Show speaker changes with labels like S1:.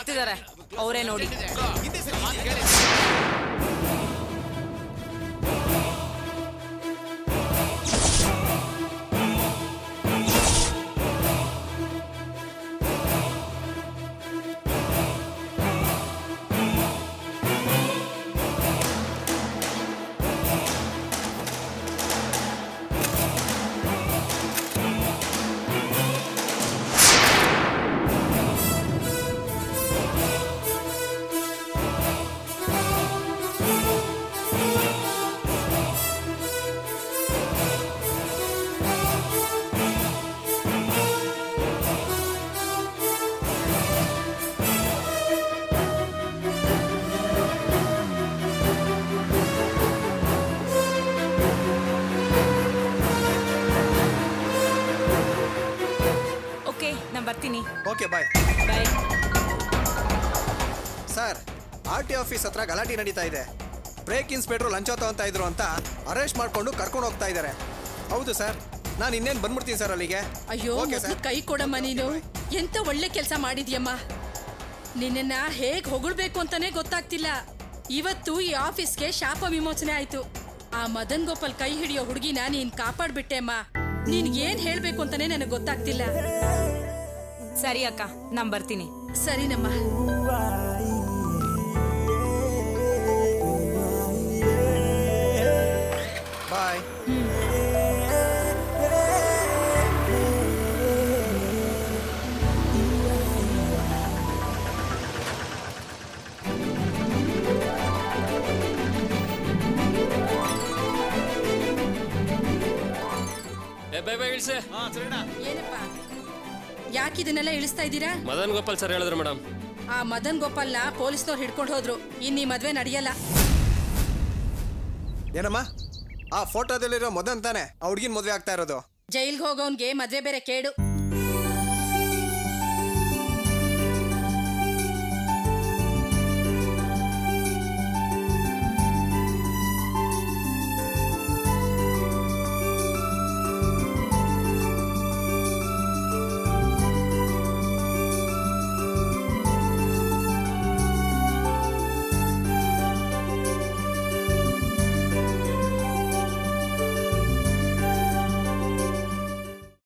S1: ಬರ್ತಿದಾರೆ ಅವರೇ ನೋಡಿ ಓಕೆ ನಾನು ಬರ್ತೀನಿ
S2: okay bye
S1: bye
S2: sir R T office ಹತ್ರ ಗಲಾಟೆ ನಡೀತಾ ಇದೆ ಬ್ರೇಕ್ ಇನ್ಸ್ಪೆಕ್ಟ್ರು ಲಂಚ ತಗೊಂತ ಇದ್ರು ಅಂತ ಅರೆಸ್ಟ್ ಮಾಡ್ಕೊಂಡು ಕರ್ಕೊಂಡು ಹೋಗ್ತಾ ಇದ್ದಾರೆ ಹೌದು ಸರ್ ನಾನು ಇನ್ನೇನು ಬಂದ್ಬಿಡ್ತೀನಿ ಸರ್ ಅಲ್ಲಿಗೆ
S3: ಅಯ್ಯೋ
S2: ಓಕೆ
S3: ಮೊದ್ಲು
S2: ಸರ್
S3: ಕೈ ಕೊಡಮ್ಮ ನೀನು ಎಂತ ಒಳ್ಳೆ ಕೆಲಸ ಮಾಡಿದ್ಯಮ್ಮ ನಿನ್ನನ್ನ ಹೇಗ್ ಹೊಗಳ್ಬೇಕು ಅಂತಾನೆ ಗೊತ್ತಾಗ್ತಿಲ್ಲ ಇವತ್ತು ಈ ಆಫೀಸ್ಗೆ ಶಾಪ ವಿಮೋಚನೆ ಆಯ್ತು ಆ ಮದನ್ ಗೋಪಾಲ್ ಕೈ ಹಿಡಿಯೋ ಹುಡುಗಿನ ನೀನ್ ಕಾಪಾಡ್ಬಿಟ್ಟೆ ಅಮ್ಮ ನೀನ್ ಏನ್ ಹೇಳ್ಬೇಕು ಅಂತಾನೆ ನನಗೆ ಗೊತ್ತಾಗ್ತಿಲ್ಲ
S1: ಸರಿ ಅಕ್ಕ ನಾನು ಬರ್ತೀನಿ
S3: ಸರಿನಮ್ಮ
S2: ಬಾಯ್
S4: ಏ ಬೈ ಬೈ ಇಳಿಸೆ
S3: ಏನಪ್ಪ ಯಾಕಿದನ್ನೆಲ್ಲ ಇಳಿಸ್ತಾ ಇದ್ದೀರಾ
S4: ಮದನ್ ಗೋಪಾಲ್ ಸರ್ ಹೇಳಿದ್ರು ಮೇಡಮ್
S3: ಆ ಮದನ್ ಗೋಪಾಲ್ನ ಪೊಲೀಸ್ನವ್ರು ಹಿಡ್ಕೊಂಡು ಹೋದ್ರು ಇನ್ ಈ ಮದ್ವೆ ನಡೆಯಲ್ಲ
S2: ಏನಮ್ಮ ಆ ಫೋಟೋದಲ್ಲಿರೋ ಮೊದನ್ ತಾನೆ ಆ ಹುಡ್ಗಿನ ಮದುವೆ ಆಗ್ತಾ ಇರೋದು
S3: ಜೈಲ್ಗೆ ಹೋಗೋನ್ಗೆ ಮದ್ವೆ ಬೇರೆ ಕೇಡು